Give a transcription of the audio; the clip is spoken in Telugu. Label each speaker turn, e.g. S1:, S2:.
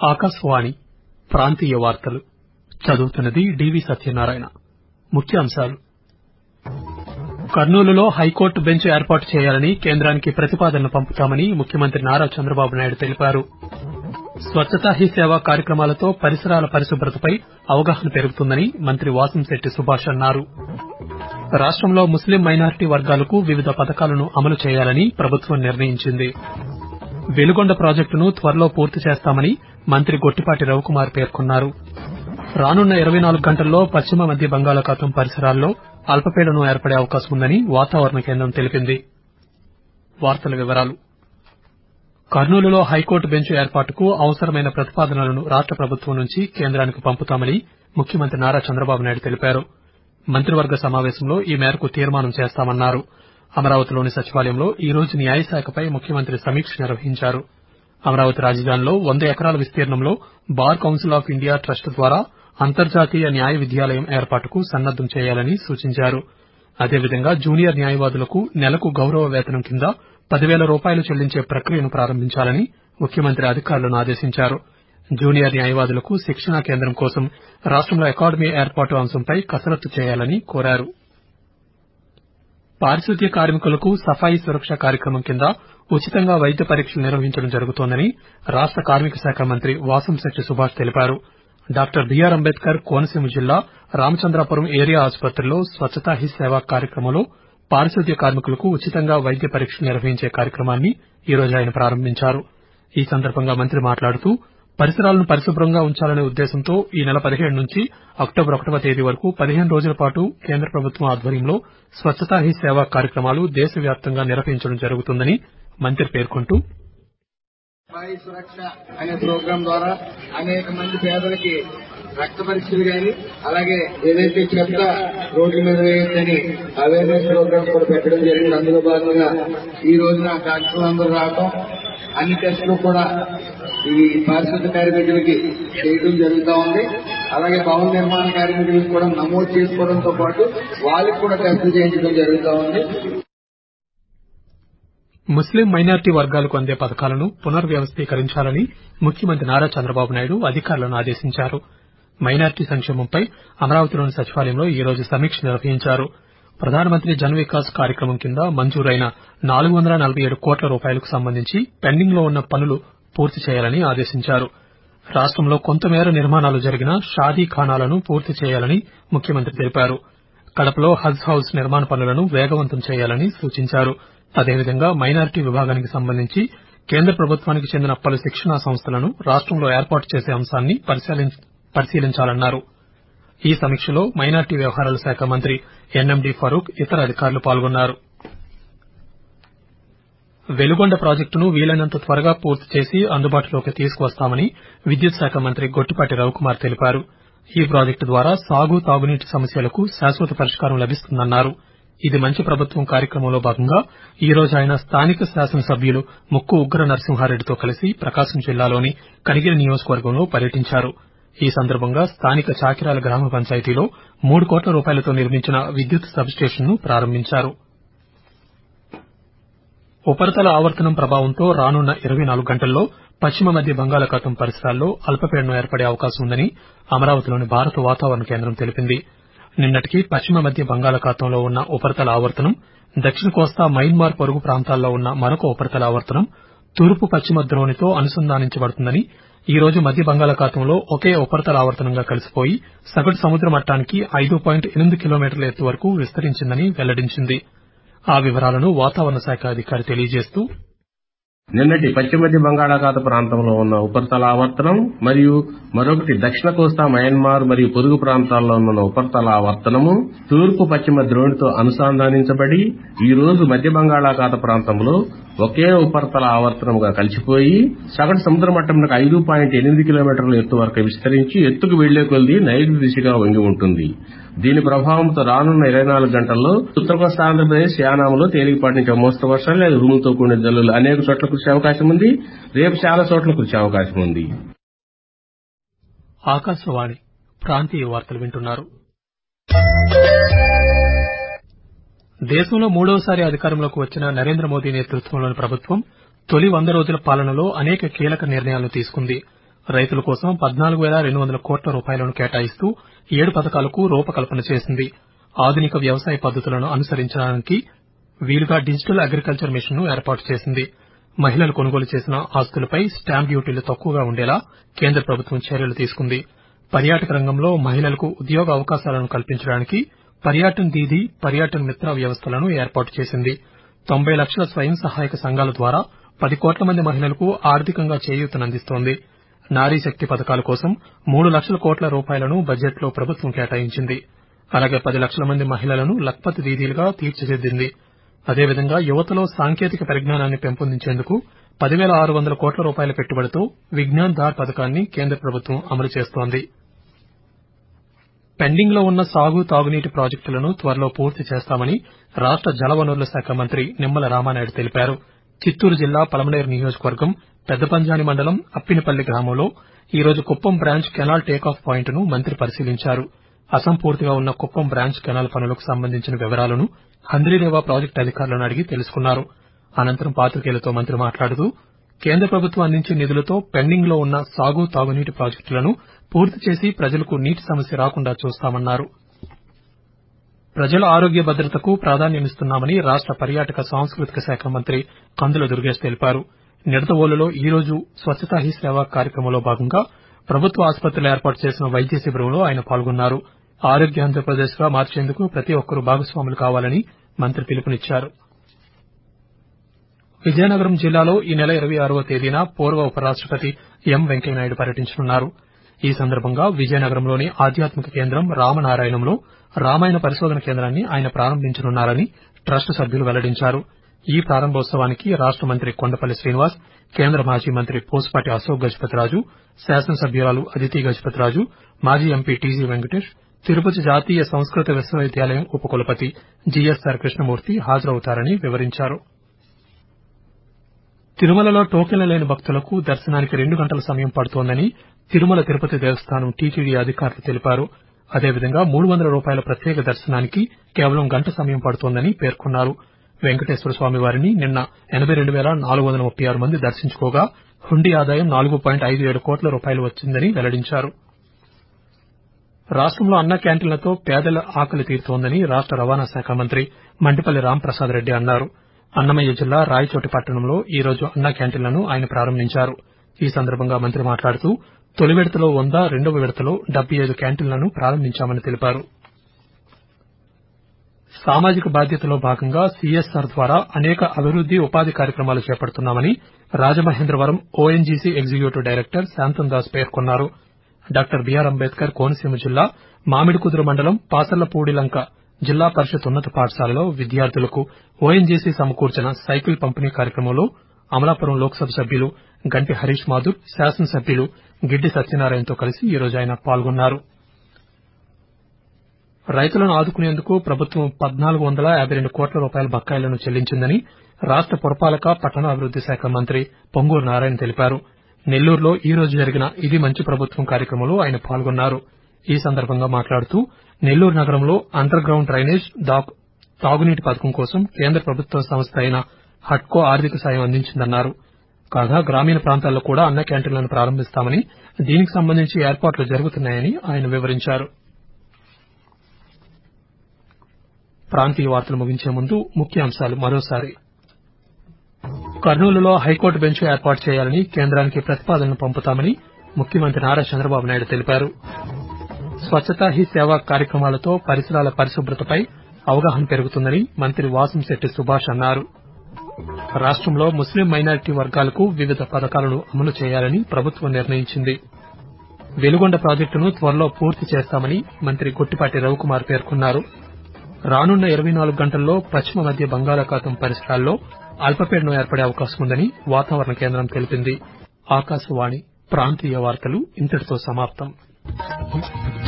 S1: ఆకాశవాణి ప్రాంతీయ వార్తలు చదువుతున్నది డివి సత్యనారాయణ ముఖ్యాంశాలు కర్నూలులో హైకోర్టు బెంచ్ ఏర్పాటు చేయాలని కేంద్రానికి ప్రతిపాదనలు పంపుతామని ముఖ్యమంత్రి నారా చంద్రబాబు నాయుడు తెలిపారు స్వచ్చతా హీ సేవ కార్యక్రమాలతో పరిసరాల పరిశుభ్రతపై అవగాహన పెరుగుతుందని మంత్రి వాసంశెట్టి సుభాష్ అన్నారు రాష్టంలో ముస్లిం మైనారిటీ వర్గాలకు వివిధ పథకాలను అమలు చేయాలని ప్రభుత్వం నిర్ణయించింది వెలుగొండ ప్రాజెక్టును త్వరలో పూర్తి చేస్తామని మంత్రి గొట్టిపాటి రవికుమార్ పేర్కొన్నారు రానున్న ఇరవై నాలుగు గంటల్లో పశ్చిమ మధ్య బంగాళాఖాతం పరిసరాల్లో అల్పపీడనం ఏర్పడే అవకాశం ఉందని వాతావరణ కేంద్రం తెలిపింది కర్నూలులో హైకోర్టు బెంచ్ ఏర్పాటుకు అవసరమైన ప్రతిపాదనలను రాష్ట ప్రభుత్వం నుంచి కేంద్రానికి పంపుతామని ముఖ్యమంత్రి నారా చంద్రబాబు నాయుడు తెలిపారు మంత్రివర్గ సమావేశంలో ఈ మేరకు తీర్మానం చేస్తామన్నారు అమరావతిలోని సచివాలయంలో ఈ రోజు న్యాయశాఖపై ముఖ్యమంత్రి సమీక్ష నిర్వహించారు అమరావతి రాజధానిలో వంద ఎకరాల విస్తీర్ణంలో Bar Council of India trust ద్వారా అంతర్జాతీయ న్యాయ విద్యాలయం ఏర్పాటుకు సన్నద్దం చేయాలని సూచించారు అదేవిధంగా జూనియర్ న్యాయవాదులకు నెలకు గౌరవ వేతనం కింద పదివేల రూపాయలు చెల్లించే ప్రక్రియను ప్రారంభించాలని ముఖ్యమంత్రి అధికారులను ఆదేశించారు జూనియర్ న్యాయవాదులకు శిక్షణా కేంద్రం కోసం రాష్టంలో అకాడమీ ఏర్పాటు అంశంపై కసరత్తు చేయాలని కోరారు పారిశుద్ధ్య కార్మికులకు సఫాయి సురక్ష కార్యక్రమం కింద ఉచితంగా వైద్య పరీక్షలు నిర్వహించడం జరుగుతోందని రాష్ట కార్మిక శాఖ మంత్రి వాసంశెట్టి సుభాష్ తెలిపారు డాక్టర్ బీఆర్ అంబేద్కర్ కోనసీమ జిల్లా రామచంద్రాపురం ఏరియా ఆసుపత్రిలో స్వచ్చతా హీ సేవ కార్యక్రమంలో పారిశుద్ధ్య కార్మికులకు ఉచితంగా వైద్య పరీక్షలు నిర్వహించే కార్యక్రమాన్ని ఈ రోజు ఆయన ప్రారంభించారు ఈ సందర్భంగా మంత్రి మాట్లాడుతూ పరిసరాలను పరిశుభ్రంగా ఉంచాలనే ఉద్దేశంతో ఈ నెల పదిహేడు నుంచి అక్టోబర్ ఒకటవ తేదీ వరకు పదిహేను రోజుల పాటు కేంద్ర ప్రభుత్వం ఆధ్వర్యంలో స్వచ్చతా హీ సేవ కార్యక్రమాలు దేశవ్యాప్తంగా నిర్వహించడం జరుగుతుందని మంత్రి పేర్కొంటూ
S2: సఫాయి సురక్ష అనే ప్రోగ్రాం ద్వారా అనేక మంది పేదలకి రక్త పరీక్షలు కానీ అలాగే ఏదైతే చెత్త రోడ్ల మీద వేయొద్దని అవేర్నెస్ ప్రోగ్రామ్ కూడా పెట్టడం జరిగింది అందులో భాగంగా ఈ రోజున డాక్టర్లు అందరూ రావడం అన్ని టెస్టులు కూడా ఈ పారిశుద్ధ కార్మికులకి చేయడం జరుగుతూ ఉంది అలాగే భవన నిర్మాణ కార్మికులకు కూడా నమోదు చేసుకోవడంతో పాటు వాళ్ళకి కూడా టెస్టులు చేయించడం జరుగుతూ ఉంది
S1: ముస్లిం మైనారిటీ వర్గాలకు అందే పథకాలను పునర్వ్యవస్థీకరించాలని ముఖ్యమంత్రి నారా చంద్రబాబు నాయుడు అధికారులను ఆదేశించారు మైనారిటీ సంక్షేమంపై అమరావతిలోని సచివాలయంలో ఈ రోజు సమీక్ష నిర్వహించారు ప్రధానమంత్రి జన్ వికాస్ కార్యక్రమం కింద మంజూరైన నాలుగు వందల నలభై ఏడు కోట్ల రూపాయలకు సంబంధించి పెండింగ్ లో ఉన్న పనులు పూర్తి చేయాలని ఆదేశించారు రాష్టంలో కొంతమేర నిర్మాణాలు జరిగిన షాదీ ఖానాలను పూర్తి చేయాలని ముఖ్యమంత్రి తెలిపారు కడపలో హజ్ హౌస్ నిర్మాణ పనులను వేగవంతం చేయాలని సూచించారు అదేవిధంగా మైనారిటీ విభాగానికి సంబంధించి కేంద్ర ప్రభుత్వానికి చెందిన పలు శిక్షణా సంస్థలను రాష్టంలో ఏర్పాటు చేసే అంశాన్ని పరిశీలించాలన్నారు ఈ సమీక్షలో మైనారిటీ వ్యవహారాల శాఖ మంత్రి ఎన్ఎండి ఫరూక్ ఇతర అధికారులు పాల్గొన్నారు వెలుగొండ ప్రాజెక్టును వీలైనంత త్వరగా పూర్తి చేసి అందుబాటులోకి తీసుకువస్తామని విద్యుత్ శాఖ మంత్రి గొట్టిపాటి రవికుమార్ తెలిపారు ఈ ప్రాజెక్టు ద్వారా సాగు తాగునీటి సమస్యలకు శాశ్వత పరిష్కారం లభిస్తుందన్నారు ఇది మంచి ప్రభుత్వం కార్యక్రమంలో భాగంగా ఈ రోజు ఆయన స్థానిక శాసనసభ్యులు ముక్కు ఉగ్ర నరసింహారెడ్డితో కలిసి ప్రకాశం జిల్లాలోని కనిగిరి నియోజకవర్గంలో పర్యటించారు ఈ సందర్భంగా స్థానిక చాకిరాల గ్రామ పంచాయతీలో మూడు కోట్ల రూపాయలతో నిర్మించిన విద్యుత్ సబ్స్టేషన్ ను ప్రారంభించారు ఉపరితల ఆవర్తనం ప్రభావంతో రానున్న ఇరవై నాలుగు గంటల్లో పశ్చిమ మధ్య బంగాళాఖాతం పరిసరాల్లో అల్పపీడనం ఏర్పడే అవకాశం ఉందని అమరావతిలోని భారత వాతావరణ కేంద్రం తెలిపింది నిన్నటికి పశ్చిమ మధ్య బంగాళాఖాతంలో ఉన్న ఉపరితల ఆవర్తనం దక్షిణ కోస్తా మయన్మార్ పొరుగు ప్రాంతాల్లో ఉన్న మరొక ఉపరితల ఆవర్తనం తూర్పు పశ్చిమ ద్రోణితో అనుసంధానించబడుతుందని ఈ రోజు మధ్య బంగాళాఖాతంలో ఒకే ఉపరితల ఆవర్తనంగా కలిసిపోయి సగటు సముద్ర మట్టానికి ఐదు పాయింట్ ఎనిమిది కిలోమీటర్ల ఎత్తు వరకు విస్తరించిందని వెల్లడించింది ఆ వివరాలను వాతావరణ శాఖ అధికారి తెలియజేస్తూ
S3: నిన్నటి పశ్చిమ మధ్య బంగాళాఖాత ప్రాంతంలో ఉన్న ఉపరితల ఆవర్తనం మరియు మరొకటి దక్షిణ కోస్తా మయన్మార్ మరియు పొరుగు ప్రాంతాల్లో ఉన్న ఉపరితల ఆవర్తనము తూర్పు పశ్చిమ ద్రోణితో అనుసంధానించబడి ఈ రోజు మధ్య బంగాళాఖాత ప్రాంతంలో ఒకే ఉపరితల ఆవర్తనంగా కలిసిపోయి సగటు సముద్ర మట్టంలో ఐదు పాయింట్ ఎనిమిది కిలోమీటర్ల ఎత్తు వరకు విస్తరించి ఎత్తుకు వెళ్లే కొద్దీ నైరుతి దిశగా వంగి ఉంటుంది దీని ప్రభావంతో రానున్న ఇరవై నాలుగు గంటల్లో ఉత్తర కోస్తా ఆంధ్రప్రదేశ్ యానాములో తేలికపాటి నుంచి మోస్తరు వర్షాలు లేదా ఉరుములతో కూడిన జల్లులు అనేక చోట్ల కురిసే అవకాశం ఉంది రేపు చాలా చోట్ల కురిసే అవకాశం ఉంది
S1: ఆకాశవాణి ప్రాంతీయ వార్తలు వింటున్నారు దేశంలో మూడవసారి అధికారంలోకి వచ్చిన నరేంద్ర మోదీ నేతృత్వంలోని ప్రభుత్వం తొలి వంద రోజుల పాలనలో అనేక కీలక నిర్ణయాలను తీసుకుంది రైతుల కోసం పద్నాలుగు వేల రెండు వందల కోట్ల రూపాయలను కేటాయిస్తూ ఏడు పథకాలకు రూపకల్పన చేసింది ఆధునిక వ్యవసాయ పద్దతులను అనుసరించడానికి వీలుగా డిజిటల్ అగ్రికల్చర్ మిషన్ ను ఏర్పాటు చేసింది మహిళలు కొనుగోలు చేసిన ఆస్తులపై స్టాంప్ డ్యూటీలు తక్కువగా ఉండేలా కేంద్ర ప్రభుత్వం చర్యలు తీసుకుంది పర్యాటక రంగంలో మహిళలకు ఉద్యోగ అవకాశాలను కల్పించడానికి పర్యాటన్ దీదీ పర్యాటన్ మిత్ర వ్యవస్థలను ఏర్పాటు చేసింది తొంభై లక్షల స్వయం సహాయక సంఘాల ద్వారా పది కోట్ల మంది మహిళలకు ఆర్థికంగా చేయూతనందిస్తోంది నారీ శక్తి పథకాల కోసం మూడు లక్షల కోట్ల రూపాయలను బడ్జెట్లో ప్రభుత్వం కేటాయించింది అలాగే పది లక్షల మంది మహిళలను లఖ్పత్ దీదీలుగా తీర్చిదిద్దింది అదేవిధంగా యువతలో సాంకేతిక పరిజ్ఞానాన్ని పెంపొందించేందుకు పదివేల ఆరు వందల కోట్ల రూపాయల పెట్టుబడితో విజ్ఞాన్ ధార్ పథకాన్ని కేంద్ర ప్రభుత్వం అమలు చేస్తోంది పెండింగ్ లో ఉన్న సాగు తాగునీటి ప్రాజెక్టులను త్వరలో పూర్తి చేస్తామని రాష్ట జలవనరుల శాఖ మంత్రి నిమ్మల రామానాయుడు తెలిపారు చిత్తూరు జిల్లా పలమనేరు నియోజకవర్గం పెద్దపంజాని మండలం అప్పినపల్లి గ్రామంలో ఈ రోజు Kuppam branch canal takeoff point ను మంత్రి పరిశీలించారు అసంపూర్తిగా ఉన్న కుప్పం బ్రాంచ్ కెనాల్ పనులకు సంబంధించిన వివరాలను హంద్రీనేవా ప్రాజెక్టు అధికారులను అడిగి తెలుసుకున్నారు అనంతరం పాతికేయులతో మంత్రి మాట్లాడుతూ కేంద్ర ప్రభుత్వం అందించే నిధులతో పెండింగ్ లో ఉన్న సాగు తాగునీటి ప్రాజెక్టులను పూర్తి చేసి ప్రజలకు నీటి సమస్య రాకుండా చూస్తామన్నారు ప్రజల ఆరోగ్య భద్రతకు ప్రాధాన్యమిస్తున్నామని రాష్ట పర్యాటక సాంస్కృతిక శాఖ మంత్రి కందుల దుర్గేష్ తెలిపారు నిడదవోలులో ఈ రోజు స్వచ్ఛతా హీ సేవ కార్యక్రమంలో భాగంగా ప్రభుత్వ ఆసుపత్రిలో ఏర్పాటు చేసిన వైద్య శిబిరంలో ఆయన పాల్గొన్నారు ఆరోగ్య ఆంధ్రప్రదేశ్ గా మార్చేందుకు ప్రతి ఒక్కరూ భాగస్వాములు కావాలని మంత్రి పిలుపునిచ్చారు విజయనగరం జిల్లాలో ఈ నెల ఇరవై ఆరవ తేదీన పూర్వ ఉపరాష్టపతి ఎం వెంకయ్యనాయుడు పర్యటించనున్నారు ఈ సందర్భంగా విజయనగరంలోని ఆధ్యాత్మిక కేంద్రం రామనారాయణంలో రామాయణ పరిశోధన కేంద్రాన్ని ఆయన ప్రారంభించనున్నారని ట్రస్ట్ సభ్యులు వెల్లడించారు ఈ ప్రారంభోత్సవానికి రాష్ట మంత్రి కొండపల్లి శ్రీనివాస్ కేంద్ర మాజీ మంత్రి పూసపాటి అశోక్ గజపతిరాజు శాసనసభ్యురాలు అదితి గజపతిరాజు మాజీ ఎంపీ టీజీ వెంకటేష్ తిరుపతి జాతీయ సంస్కృత విశ్వవిద్యాలయం ఉపకులపతి జీఎస్ఆర్ కృష్ణమూర్తి హాజరవుతారని వివరించారు తిరుమలలో టోకెన్లు లేని భక్తులకు దర్శనానికి రెండు గంటల సమయం పడుతోందని తిరుమల తిరుపతి దేవస్థానం టీటీడీ అధికారులు తెలిపారు అదేవిధంగా మూడు వందల రూపాయల ప్రత్యేక దర్శనానికి కేవలం గంట సమయం పడుతోందని పేర్కొన్నారు వెంకటేశ్వర స్వామి వారిని నిన్న ఎనబై రెండు వేల నాలుగు వందల ముప్పై ఆరు మంది దర్శించుకోగా హుండీ ఆదాయం నాలుగు పాయింట్ ఐదు ఏడు కోట్ల రూపాయలు వచ్చిందని వెల్లడించారు రాష్టంలో అన్న క్యాంటీన్లతో పేదల ఆకలి తీరుతోందని రాష్ట రవాణా శాఖ మంత్రి మండిపల్లి రాంప్రసాద్ రెడ్డి అన్నారు అన్నమయ్య జిల్లా రాయచోటి పట్టణంలో ఈ రోజు అన్న క్యాంటీన్లను ఆయన ప్రారంభించారు ఈ సందర్భంగా మంత్రి మాట్లాడుతూ తొలి విడతలో వంద రెండవ విడతలో డెబ్బై ఐదు క్యాంటీన్లను ప్రారంభించామని తెలిపారు సామాజిక బాధ్యతలో భాగంగా సీఎస్ఆర్ ద్వారా అనేక అభివృద్ది ఉపాధి కార్యక్రమాలు చేపడుతున్నామని రాజమహేంద్రవరం ఓఎన్జీసీ ఎగ్జిక్యూటివ్ డైరెక్టర్ శాంతం దాస్ పేర్కొన్నారు డాక్టర్ బీఆర్ అంబేద్కర్ కోనసీమ జిల్లా మామిడికుదురు మండలం పాసర్లపూడిలంక జిల్లా పరిషత్ ఉన్నత పాఠశాలలో విద్యార్థులకు ఓఎన్జీసీ సమకూర్చిన సైకిల్ పంపిణీ కార్యక్రమంలో అమలాపురం లోక్సభ సభ్యులు గంటి హరీష్ మాథుర్ శాసనసభ్యులు గిడ్డి సత్యనారాయణతో కలిసి ఈ రోజు ఆయన పాల్గొన్నారు రైతులను ఆదుకునేందుకు ప్రభుత్వం పద్నాలుగు వందల యాబై రెండు కోట్ల రూపాయల బకాయిలను చెల్లించిందని రాష్ట పురపాలక పట్టణాభివృద్ది శాఖ మంత్రి పొంగూరు నారాయణ తెలిపారు నెల్లూరులో ఈ రోజు జరిగిన ఇది మంచి ప్రభుత్వం కార్యక్రమంలో ఆయన పాల్గొన్నారు ఈ సందర్భంగా మాట్లాడుతూ నెల్లూరు నగరంలో అండర్ గ్రౌండ్ డ్రైనేజ్ తాగునీటి పథకం కోసం కేంద్ర ప్రభుత్వ సంస్థ అయిన హట్కో ఆర్థిక సాయం అందించిందన్నారు కాగా గ్రామీణ ప్రాంతాల్లో కూడా అన్న క్యాంటీన్లను ప్రారంభిస్తామని దీనికి సంబంధించి ఏర్పాట్లు జరుగుతున్నాయని ఆయన వివరించారు ప్రాంతీయ వార్తలు ముగించే ముందు ముఖ్యాంశాలు మరోసారి కర్నూలులో హైకోర్టు బెంచ్ ఏర్పాటు చేయాలని కేంద్రానికి ప్రతిపాదనలు పంపుతామని ముఖ్యమంత్రి నారా చంద్రబాబు నాయుడు తెలిపారు స్వచ్ఛతా హీ సేవ కార్యక్రమాలతో పరిసరాల పరిశుభ్రతపై అవగాహన పెరుగుతుందని మంత్రి వాసంశెట్టి సుభాష్ అన్నారు రాష్టంలో ముస్లిం మైనారిటీ వర్గాలకు వివిధ పథకాలను అమలు చేయాలని ప్రభుత్వం నిర్ణయించింది వెలుగొండ ప్రాజెక్టును త్వరలో పూర్తి చేస్తామని మంత్రి గొట్టిపాటి రవికుమార్ పేర్కొన్నారు రానున్న ఇరవై నాలుగు గంటల్లో పశ్చిమ మధ్య బంగాళాఖాతం పరిసరాల్లో అల్పపీడనం ఏర్పడే అవకాశం ఉందని వాతావరణ కేంద్రం తెలిపింది ఆకాశవాణి ప్రాంతీయ వార్తలు ఇంతటితో సమాప్తం